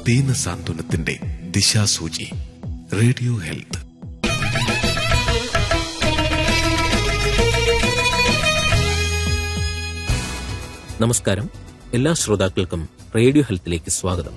ദീന സാന്ത്വനത്തിന്റെ ദിശാസൂചി radio health നമസ്കാരം എല്ലാ ശ്രോതാക്കൾക്കും റേഡിയോ ഹെൽത്തിലേക്ക് സ്വാഗതം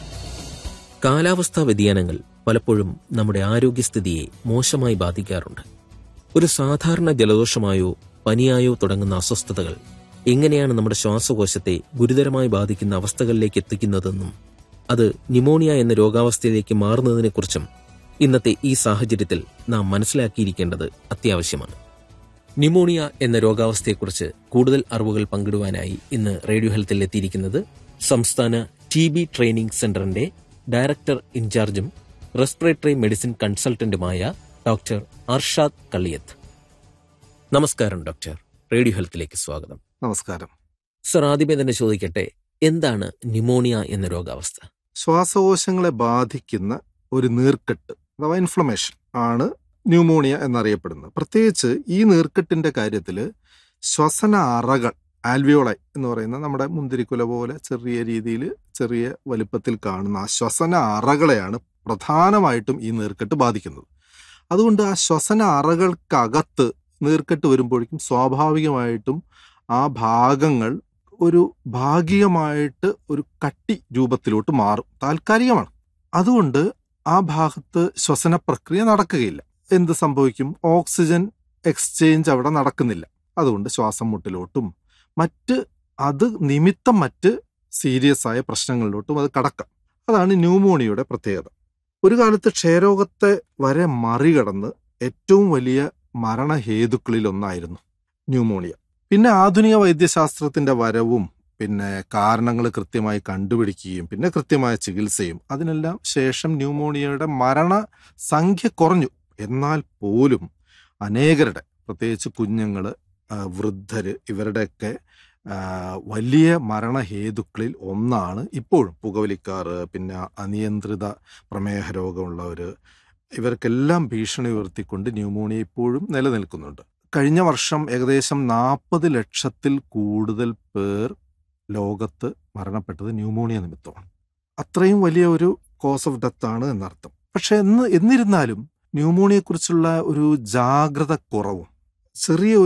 കാലാവസ്ഥാ വ്യതിയാനങ്ങൾ പലപ്പോഴും നമ്മുടെ ആരോഗ്യസ്ഥിതിയെ മോശമായി ബാധിക്കാറുണ്ട് ഒരു സാധാരണ ജലദോഷമായോ പനിയായോ തുടങ്ങുന്ന അസ്വസ്ഥതകൾ എങ്ങനെയാണ് നമ്മുടെ ശ്വാസകോശത്തെ ഗുരുതരമായി ബാധിക്കുന്ന അവസ്ഥകളിലേക്ക് എത്തിക്കുന്നതെന്നും അത് ന്യൂമോണിയ എന്ന രോഗാവസ്ഥയിലേക്ക് മാറുന്നതിനെക്കുറിച്ചും ഇന്നത്തെ ഈ സാഹചര്യത്തിൽ നാം മനസ്സിലാക്കിയിരിക്കേണ്ടത് അത്യാവശ്യമാണ് ന്യൂമോണിയ എന്ന രോഗാവസ്ഥയെക്കുറിച്ച് കൂടുതൽ അറിവുകൾ പങ്കിടുവാനായി ഇന്ന് റേഡിയോ ഹെൽത്തിൽ എത്തിയിരിക്കുന്നത് സംസ്ഥാന ടി ബി ട്രെയിനിംഗ് സെന്ററിന്റെ ഡയറക്ടർ ഇൻചാർജും റെസ്പിറേറ്ററി മെഡിസിൻ കൺസൾട്ടന്റുമായ ഡോക്ടർ അർഷാദ് കളിയത്ത് നമസ്കാരം ഡോക്ടർ റേഡിയോ ഹെൽത്തിലേക്ക് സ്വാഗതം നമസ്കാരം സർ ആദ്യമേ തന്നെ ചോദിക്കട്ടെ എന്താണ് ന്യൂമോണിയ എന്ന രോഗാവസ്ഥ ശ്വാസകോശങ്ങളെ ബാധിക്കുന്ന ഒരു നീർക്കെട്ട് അഥവാ ഇൻഫ്ലമേഷൻ ആണ് ന്യൂമോണിയ എന്നറിയപ്പെടുന്നത് പ്രത്യേകിച്ച് ഈ നീർക്കെട്ടിന്റെ കാര്യത്തിൽ ശ്വസന അറകൾ ആൽവിയോളൈ എന്ന് പറയുന്ന നമ്മുടെ മുന്തിരിക്കുല പോലെ ചെറിയ രീതിയിൽ ചെറിയ വലുപ്പത്തിൽ കാണുന്ന ആ ശ്വസന അറകളെയാണ് പ്രധാനമായിട്ടും ഈ നീർക്കെട്ട് ബാധിക്കുന്നത് അതുകൊണ്ട് ആ ശ്വസന അറകൾക്കകത്ത് നീർക്കെട്ട് വരുമ്പോഴേക്കും സ്വാഭാവികമായിട്ടും ആ ഭാഗങ്ങൾ ഒരു ഭാഗികമായിട്ട് ഒരു കട്ടി രൂപത്തിലോട്ട് മാറും താൽക്കാലികമാണ് അതുകൊണ്ട് ആ ഭാഗത്ത് ശ്വസന പ്രക്രിയ നടക്കുകയില്ല എന്ത് സംഭവിക്കും ഓക്സിജൻ എക്സ്ചേഞ്ച് അവിടെ നടക്കുന്നില്ല അതുകൊണ്ട് ശ്വാസം മുട്ടലോട്ടും മറ്റ് അത് നിമിത്തം മറ്റ് സീരിയസ് ആയ പ്രശ്നങ്ങളിലോട്ടും അത് കടക്കാം അതാണ് ന്യൂമോണിയയുടെ പ്രത്യേകത ഒരു കാലത്ത് ക്ഷയരോഗത്തെ വരെ മറികടന്ന് ഏറ്റവും വലിയ മരണഹേതുക്കളിൽ ഒന്നായിരുന്നു ന്യൂമോണിയ പിന്നെ ആധുനിക വൈദ്യശാസ്ത്രത്തിന്റെ വരവും പിന്നെ കാരണങ്ങൾ കൃത്യമായി കണ്ടുപിടിക്കുകയും പിന്നെ കൃത്യമായ ചികിത്സയും അതിനെല്ലാം ശേഷം ന്യൂമോണിയയുടെ മരണസംഖ്യ കുറഞ്ഞു എന്നാൽ പോലും അനേകരുടെ പ്രത്യേകിച്ച് കുഞ്ഞുങ്ങൾ വൃദ്ധര് ഇവരുടെയൊക്കെ ആ, വലിയ മരണഹേതുക്കളിൽ ഒന്നാണ് ഇപ്പോഴും പുകവലിക്കാറ് പിന്നെ അനിയന്ത്രിത പ്രമേഹ രോഗമുള്ളവർ ഇവർക്കെല്ലാം ഭീഷണി ഉയർത്തിക്കൊണ്ട് ന്യൂമോണിയ ഇപ്പോഴും നിലനിൽക്കുന്നുണ്ട് കഴിഞ്ഞ വർഷം ഏകദേശം നാൽപ്പത് ലക്ഷത്തിൽ കൂടുതൽ പേർ ലോകത്ത് മരണപ്പെട്ടത് ന്യൂമോണിയ നിമിത്തമാണ് അത്രയും വലിയ ഒരു കോസ് ഓഫ് ഡെത്ത് ആണ് എന്നർത്ഥം പക്ഷെ എന്ന് എന്നിരുന്നാലും ന്യൂമോണിയെക്കുറിച്ചുള്ള ഒരു ജാഗ്രത കുറവും ചെറിയ